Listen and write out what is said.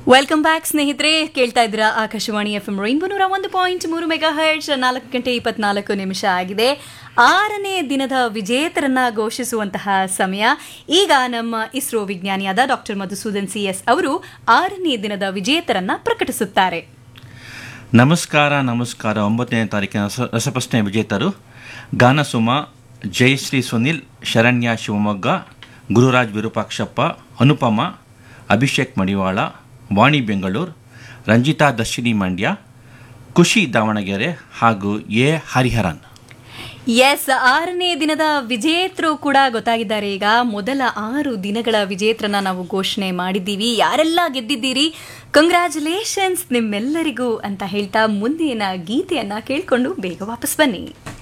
welcome back ಸ್ನೇಹಿತರೆ ಕೇಳ್ತಾ ಇದ್ದೀರಾ ಆಕಾಶವಾಣಿ ಎಫ್ ಎಂ ರೈನ್ಬೋ ನೂರ ಒಂದು ಪಾಯಿಂಟ್ ಮೂರು ಮೆಗಾ ಹರ್ಟ್ಸ್ ನಾಲ್ಕು ಗಂಟೆ ಇಪ್ಪತ್ನಾಲ್ಕು ನಿಮಿಷ ಆಗಿದೆ ಆರನೇ ದಿನದ ವಿಜೇತರನ್ನ ಘೋಷಿಸುವಂತಹ ಸಮಯ ಈಗ ನಮ್ಮ ಇಸ್ರೋ ವಿಜ್ಞಾನಿಯಾದ ಡಾಕ್ಟರ್ ಮಧುಸೂದನ್ ಸಿ ಎಸ್ ಅವರು ಆರನೇ ದಿನದ ವಿಜೇತರನ್ನ ಪ್ರಕಟಿಸುತ್ತಾರೆ ನಮಸ್ಕಾರ ನಮಸ್ಕಾರ ಒಂಬತ್ತನೇ ತಾರೀಕಿನ ರಸ ರಸಪ್ರಶ್ನೆ ವಿಜೇತರು ಗಾನಸುಮ ಜಯಶ್ರೀ ಸುನಿಲ್ ಶರಣ್ಯ ಶಿವಮೊಗ್ಗ ಗುರುರಾಜ್ ವಿರೂಪಾಕ್ಷಪ್ಪ ಅನುಪಮ ಅಭಿಷೇಕ್ ಮಡಿವಾಳ ವಾಣಿ ಬೆಂಗಳೂರು ರಂಜಿತಾ ದರ್ಶಿನಿ ಮಂಡ್ಯ ಖುಷಿ ದಾವಣಗೆರೆ ಹಾಗೂ ಎ ಹರಿಹರನ್ ಎಸ್ ಆರನೇ ದಿನದ ವಿಜೇತರು ಕೂಡ ಗೊತ್ತಾಗಿದ್ದಾರೆ ಈಗ ಮೊದಲ ಆರು ದಿನಗಳ ವಿಜೇತರನ್ನ ನಾವು ಘೋಷಣೆ ಮಾಡಿದ್ದೀವಿ ಯಾರೆಲ್ಲ ಗೆದ್ದಿದ್ದೀರಿ ಕಂಗ್ರ್ಯಾಚುಲೇಷನ್ಸ್ ನಿಮ್ಮೆಲ್ಲರಿಗೂ ಅಂತ ಹೇಳ್ತಾ ಮುಂದಿನ ಗೀತೆಯನ್ನ ಕೇಳ್ಕೊಂಡು ಬೇಗ ವಾಪಸ್ ಬನ್ನಿ